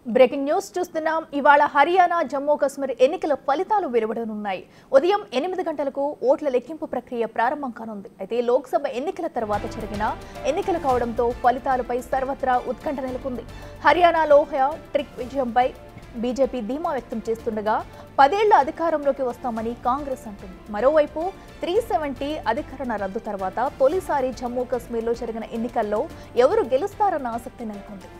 breaking news చూస్తున్నాం ఇవాళ హర్యానా జమ్మూ కాశ్మీర్ ఎన్నికల ఫలితాలు వెలువడనున్నాయి ఉదయం ఎనిమిది గంటలకు ఓట్ల లెక్కింపు ప్రక్రియ ప్రారంభం కానుంది అయితే లోక్సభ ఎన్నికల తర్వాత జరిగిన ఎన్నికలు కావడంతో ఫలితాలపై సర్వత్రా ఉత్కంఠ నెలకొంది హర్యానాలో ట్రిక్ విజయంపై బీజేపీ ధీమా వ్యక్తం చేస్తుండగా పదేళ్ల అధికారంలోకి వస్తామని కాంగ్రెస్ అంటుంది మరోవైపు త్రీ సెవెంటీ అధికరణ రద్దు తర్వాత తొలిసారి జమ్మూ కాశ్మీర్లో జరిగిన ఎన్నికల్లో ఎవరు గెలుస్తారన్న ఆసక్తి నెలకొంది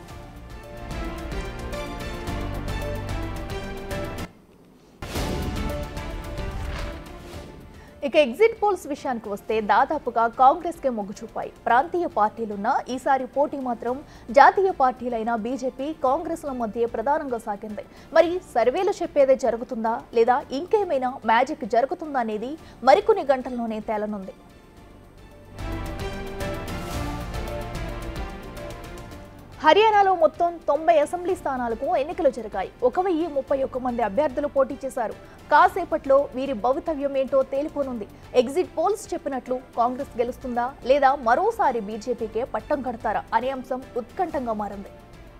ఇక ఎగ్జిట్ పోల్స్ విషయానికి వస్తే దాదాపుగా కాంగ్రెస్ కే మొగ్గు చూపాయి ప్రాంతీయ పార్టీలున్న ఈసారి పోటీ మాత్రం జాతీయ పార్టీలైన బీజేపీ కాంగ్రెస్ల మధ్య ప్రధానంగా సాగింది మరి సర్వేలు చెప్పేదే జరుగుతుందా లేదా ఇంకేమైనా మ్యాజిక్ జరుగుతుందా అనేది మరికొన్ని గంటల్లోనే తేలనుంది హర్యానాలో మొత్తం తొంభై అసెంబ్లీ స్థానాలకు ఎన్నికలు జరిగాయి ఒక వెయ్యి ముప్పై ఒక్క మంది అభ్యర్థులు పోటీ చేశారు కాసేపట్లో వీరి భవితవ్యం ఏంటో తేలిపోనుంది ఎగ్జిట్ పోల్స్ చెప్పినట్లు కాంగ్రెస్ గెలుస్తుందా లేదా మరోసారి బీజేపీకే పట్టం కడతారా అనే అంశం ఉత్కంఠంగా మారింది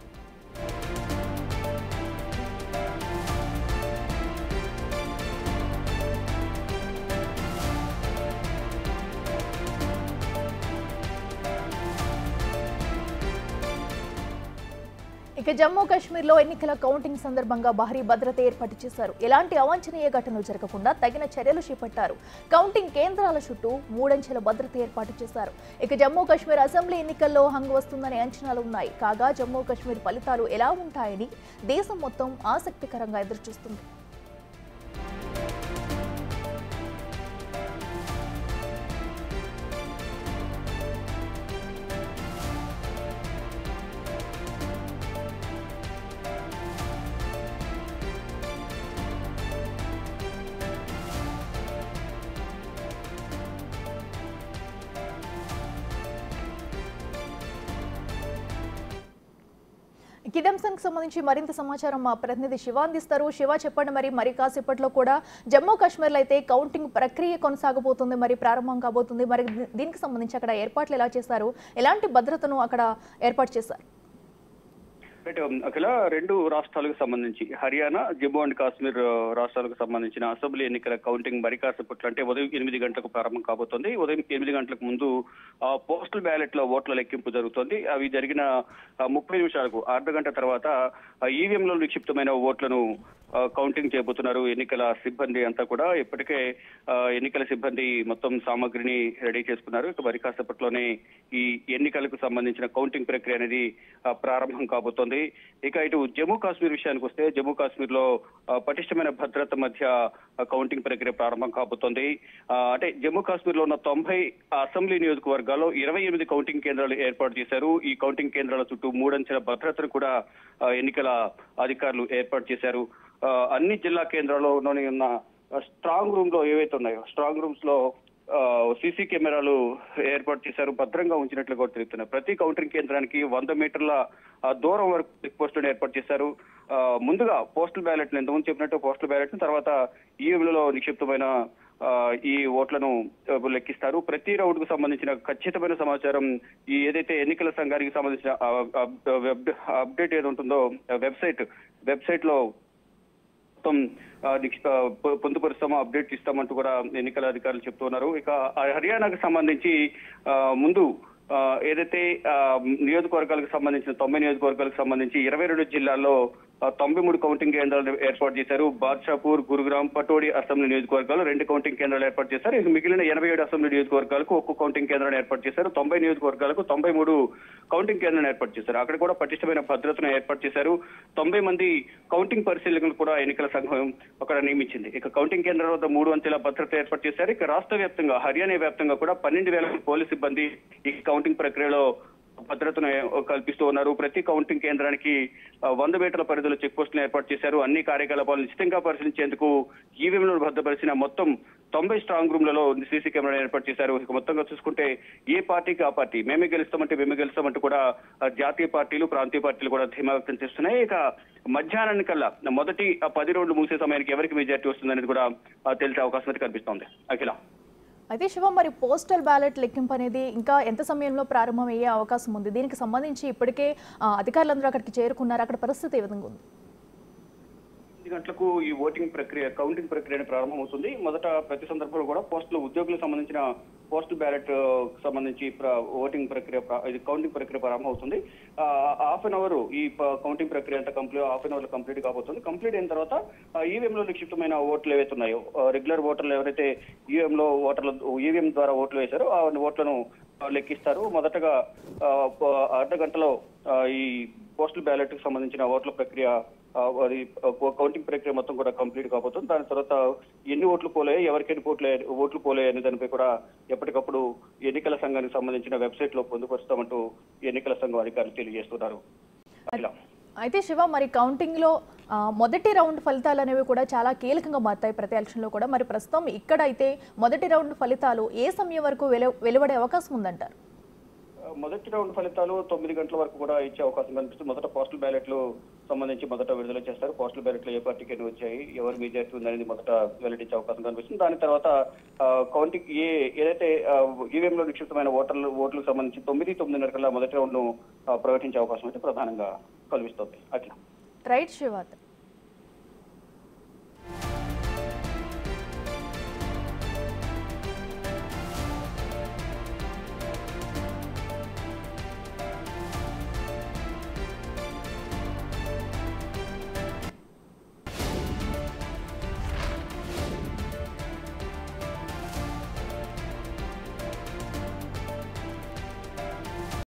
ఇక జమ్మూ కాశ్మీర్లో ఎన్నికల కౌంటింగ్ సందర్భంగా భారీ భద్రత ఏర్పాటు చేశారు ఎలాంటి అవాంఛనీయ ఘటనలు జరగకుండా తగిన చర్యలు చేపట్టారు కౌంటింగ్ కేంద్రాల చుట్టూ మూడంచెల భద్రత ఏర్పాటు చేశారు ఇక జమ్మూ కాశ్మీర్ అసెంబ్లీ ఎన్నికల్లో హంగు వస్తుందనే అంచనాలు ఉన్నాయి కాగా జమ్మూ కాశ్మీర్ ఫలితాలు ఎలా ఉంటాయని దేశం మొత్తం ఆసక్తికరంగా ఎదురుచూస్తుంది కిదంశానికి సంబంధించి మరింత సమాచారం మా ప్రతినిధి శివ అందిస్తారు శివ చెప్పండి మరి మరి కాసేపట్లో కూడా జమ్మూ కాశ్మీర్లో అయితే కౌంటింగ్ ప్రక్రియ కొనసాగబోతుంది మరి ప్రారంభం కాబోతుంది మరి దీ- దీనికి సంబంధించి అక్కడ ఏర్పాట్లు ఎలా చేశారు ఎలాంటి భద్రతను అక్కడ ఏర్పాటు చేశారు రైట్ అఖిల రెండు రాష్ట్రాలకు సంబంధించి హర్యానా జమ్మూ అండ్ కాశ్మీర్ ఆ, రాష్ట్రాలకు సంబంధించిన అసెంబ్లీ ఎన్నికల కౌంటింగ్ మరి కాసేపట్లో అంటే ఉదయం ఎనిమిది గంటలకు ప్రారంభం కాబోతోంది ఉదయం ఎనిమిది గంటలకు ముందు ఆ, పోస్టల్ బ్యాలెట్ లో ఓట్ల లెక్కింపు జరుగుతోంది అవి జరిగిన ఆ, ముప్పై నిమిషాలకు అర్ధ గంట తర్వాత ఈవీఎం లో నిక్షిప్తమైన ఓట్లను ఆ, కౌంటింగ్ చేయబోతున్నారు ఎన్నికల సిబ్బంది అంతా కూడా ఇప్పటికే ఆ, ఎన్నికల సిబ్బంది మొత్తం సామాగ్రిని రెడీ చేసుకున్నారు ఇక మరి కాసేపట్లోనే ఈ ఎన్నికలకు సంబంధించిన కౌంటింగ్ ప్రక్రియ అనేది ఆ, ప్రారంభం కాబోతోంది ఇక ఇటు జమ్మూ కాశ్మీర్ విషయానికి వస్తే జమ్మూ కాశ్మీర్ లో ఆ, పటిష్టమైన భద్రత మధ్య ఆ, కౌంటింగ్ ప్రక్రియ ప్రారంభం కాబోతోంది ఆ, అంటే జమ్మూ కాశ్మీర్ లో ఉన్న తొంభై అసెంబ్లీ నియోజకవర్గాల్లో ఇరవై ఎనిమిది కౌంటింగ్ కేంద్రాలు ఏర్పాటు చేశారు ఈ కౌంటింగ్ కేంద్రాల చుట్టూ మూడంచెల భద్రతను కూడా ఆ, ఎన్నికల అధికారులు ఏర్పాటు చేశారు ఆ, అన్ని జిల్లా కేంద్రాల్లోని ఉన్న స్ట్రాంగ్ రూమ్ లో ఏవైతే ఉన్నాయో స్ట్రాంగ్ రూమ్స్ లో సీసీ కెమెరాలు ఏర్పాటు చేశారు భద్రంగా ఉంచినట్లు కూడా తెలుస్తున్నాయి ప్రతి కౌంటింగ్ కేంద్రానికి వంద మీటర్ల ఆ, దూరం వరకు చెక్ పోస్టులను ఏర్పాటు చేశారు ఆ, ముందుగా పోస్టల్ బ్యాలెట్ ఎంతమంది చెప్పినట్టు పోస్టల్ బ్యాలెట్ తర్వాత ఈవీఎంలలో నిక్షిప్తమైన ఆ, ఈ ఓట్లను ఆ, లెక్కిస్తారు ప్రతి రౌండ్ కు సంబంధించిన ఖచ్చితమైన సమాచారం ఈ ఏదైతే ఎన్నికల సంఘానికి సంబంధించిన ఆ, ఆ, వెబ్ అప్డేట్ ఏది ఉంటుందో వెబ్సైట్ వెబ్సైట్ లో మొత్తం ఆ, నిక్ష- ఆ, పొ- పొందుపరుస్తాము అప్డేట్ ఇస్తామంటూ కూడా ఎన్నికల అధికారులు చెప్తున్నారు ఇక ఆ హర్యానాకు సంబంధించి ఆ, ముందు ఆ, ఏదైతే ఆ, నియోజకవర్గాలకు సంబంధించిన తొంభై నియోజకవర్గాలకు సంబంధించి ఇరవై రెండు జిల్లాల్లో ఆ, తొంభై మూడు కౌంటింగ్ కేంద్రాలు ఏర్పాటు చేశారు బాద్షాపూర్ గురుగ్రామ్ పటోడి అసెంబ్లీ నియోజకవర్గాలు రెండు కౌంటింగ్ కేంద్రాలు ఏర్పాటు చేశారు ఇక మిగిలిన ఎనభై ఏడు అసెంబ్లీ నియోజకవర్గాలకు ఒక్కో కౌంటింగ్ కేంద్రాన్ని ఏర్పాటు చేశారు తొంభై నియోజకవర్గాలకు తొంభై మూడు కౌంటింగ్ కేంద్రాన్ని ఏర్పాటు చేశారు అక్కడ కూడా పటిష్టమైన భద్రతను ఏర్పాటు చేశారు తొంభై మంది కౌంటింగ్ పరిశీలకులు కూడా ఎన్నికల సంఘం అక్కడ నియమించింది ఇక కౌంటింగ్ కేంద్రాల వద్ద మూడు అంచెల భద్రత ఏర్పాటు చేశారు ఇక రాష్ట్ర వ్యాప్తంగా హర్యానా వ్యాప్తంగా కూడా పన్నెండు వేల పోలీస్ సిబ్బంది ఈ కౌంటింగ్ ప్రక్రియలో భద్రతను కల్పిస్తూ ఉన్నారు ప్రతి కౌంటింగ్ కేంద్రానికి ఆ, వంద మీటర్ల పరిధిలో చెక్ పోస్టులను ఏర్పాటు చేశారు అన్ని కార్యకలాపాలు నిశ్చితంగా పరిశీలించేందుకు ఈవీఎంలను భద్రపరిచిన మొత్తం తొంభై స్ట్రాంగ్ రూమ్లలో సీసీ కెమెరాలు ఏర్పాటు చేశారు ఇక మొత్తంగా చూసుకుంటే ఏ పార్టీకి ఆ పార్టీ మేమే గెలుస్తామంటే మేమే గెలుస్తామంటూ కూడా ఆ, జాతీయ పార్టీలు ప్రాంతీయ పార్టీలు కూడా ధీమా వ్యక్తం చేస్తున్నాయి ఇక మధ్యాహ్నానికల్లా మొదటి ఆ పది రోజులు మూసే సమయానికి ఎవరికి మెజార్టీ వస్తుందనేది కూడా ఆ, తెలిసే అవకాశం అయితే కనిపిస్తోంది అఖిల అయితే శివ మరి పోస్టల్ బ్యాలెట్ లెక్కింపు అనేది ఇంకా ఎంత సమయంలో ప్రారంభమయ్యే అవకాశం ఉంది దీనికి సంబంధించి ఇప్పటికే ఆ, అధికారులందరూ అక్కడికి చేరుకున్నారు అక్కడ పరిస్థితి ఏ విధంగా ఉంది ఎనిమిది గంటలకు ఈ ఓటింగ్ ప్రక్రియ కౌంటింగ్ ప్రక్రియ ప్రారంభమవుతుంది మొదట ప్రతి సందర్భంలో కూడా పోస్టులు ఉద్యోగులకు సంబంధించిన పోస్టల్ బ్యాలెట్ సంబంధించి ప్ర- ఓటింగ్ ప్రక్రియ ప్ర- ఇది కౌంటింగ్ ప్రక్రియ ప్రారంభమవుతుంది ఆ, హాఫ్ అన్ అవర్ ఈ ప- కౌంటింగ్ ప్రక్రియ అంతా కంప్లీట్ హాఫ్ అన్ అవర్ లో కంప్లీట్ కాబోతుంది కంప్లీట్ అయిన తర్వాత ఈవీఎం లో నిక్షిప్తమైన ఓట్లు ఏవైతే ఉన్నాయో రెగ్యులర్ ఓటర్లు ఎవరైతే ఈవీఎం లో ఓటర్లు ఈవీఎం ద్వారా ఓట్లు వేశారో ఆ ఓట్లను ఆ, లెక్కిస్తారు మొదటగా ఆ, ప- అర్ధ గంటలో ఆ, ఈ పోస్టల్ బ్యాలెట్ కి సంబంధించిన ఓట్ల ప్రక్రియ ఆ, అది ఆ, కౌంటింగ్ ప్రక్రియ మొత్తం కూడా కంప్లీట్ కాబోతుంది దాని తర్వాత ఎన్ని ఓట్లు పోలాయి ఎవరికి ఎన్ని ఓట్లు ఓట్లు పోలాయి అనే దానిపై కూడా ఎప్పటికప్పుడు ఎన్నికల సంఘానికి సంబంధించిన వెబ్సైట్ లో పొందుపరుస్తామంటూ ఎన్నికల సంఘం అధికారులు తెలియజేస్తున్నారు ఇలా అయితే శివ మరి కౌంటింగ్ లో ఆ, మొదటి రౌండ్ ఫలితాలు అనేవి కూడా చాలా కీలకంగా మారుతాయి ప్రతి ఎలక్షన్లో కూడా మరి ప్రస్తుతం ఇక్కడ అయితే మొదటి రౌండ్ ఫలితాలు ఏ సమయం వరకు వెలు వెలువడే అవకాశం ఉందంటారు మొదటి రౌండ్ ఫలితాలు తొమ్మిది గంటల వరకు కూడా ఇచ్చే అవకాశం కనిపిస్తుంది మొదట పోస్టల్ బ్యాలెట్లు సంబంధించి మొదట విడుదల చేస్తారు పోస్టల్ బ్యాలెట్లు ఏ పార్టీకి ఎన్ని వచ్చాయి ఎవరు మెజార్టీ ఉందనేది మొదట వెల్లడించే అవకాశం కనిపిస్తుంది దాని తర్వాత ఆ, కౌంటింగ్ ఏ ఏదైతే ఈవీఎం లో నిక్షిప్తమైన ఓటర్లు ఓట్లకు సంబంధించి తొమ్మిది తొమ్మిదిన్నర కల్లా మొదటి రౌండ్ ను ఆ, ప్రకటించే అవకాశం అయితే ప్రధానంగా కల్పిస్తుంది అట్లా రైట్ శివ